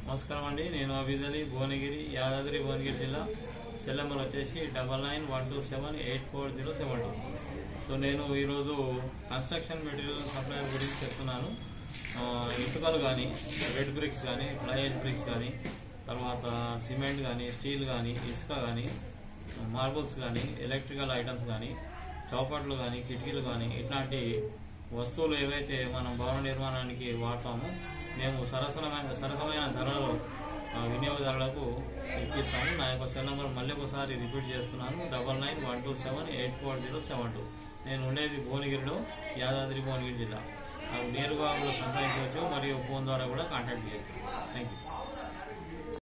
నమస్కారం అండి నేను అభిదలి భువనగిరి యాదాద్రి భువనగిరి జిల్లా సెల్ నెంబర్ వచ్చేసి double nine one two seven eight four zero seven two so నేను ఈరోజు కన్స్ట్రక్షన్ మెటీరియల్ సప్లై గురించి చెప్తున్నాను ఆ, ఇటుకలు కానీ రెడ్ బ్రిక్స్ కానీ ఫ్లైయేజ్ బ్రిక్స్ కానీ తర్వాత సిమెంట్ కానీ స్టీల్ కానీ ఇసుక కానీ మార్బుల్స్ కానీ ఎలక్ట్రికల్ ఐటమ్స్ కానీ చౌకట్లు కానీ కిటికీలు కానీ ఇట్లాంటి వస్తువులు ఏవైతే మనం భవన నిర్మాణానికి వాడతామో మేము సరసమైన సరసమైన ధరలో ఆ, వినియోగదారులకు ఇప్పిస్తాము నా యొక్క సెల్ నెంబర్ మళ్ళీ ఒకసారి రిపీట్ చేస్తున్నాను double nine one two seven eight four zero seven two నేను ఉండేది భువనగిరిలో యాదాద్రి భువనగిరి జిల్లా నాకు నేరుగా కూడా సంప్రదించవచ్చు మరియు ఫోన్ ద్వారా కూడా కాంటాక్ట్ చేయవచ్చు థ్యాంక్ యూ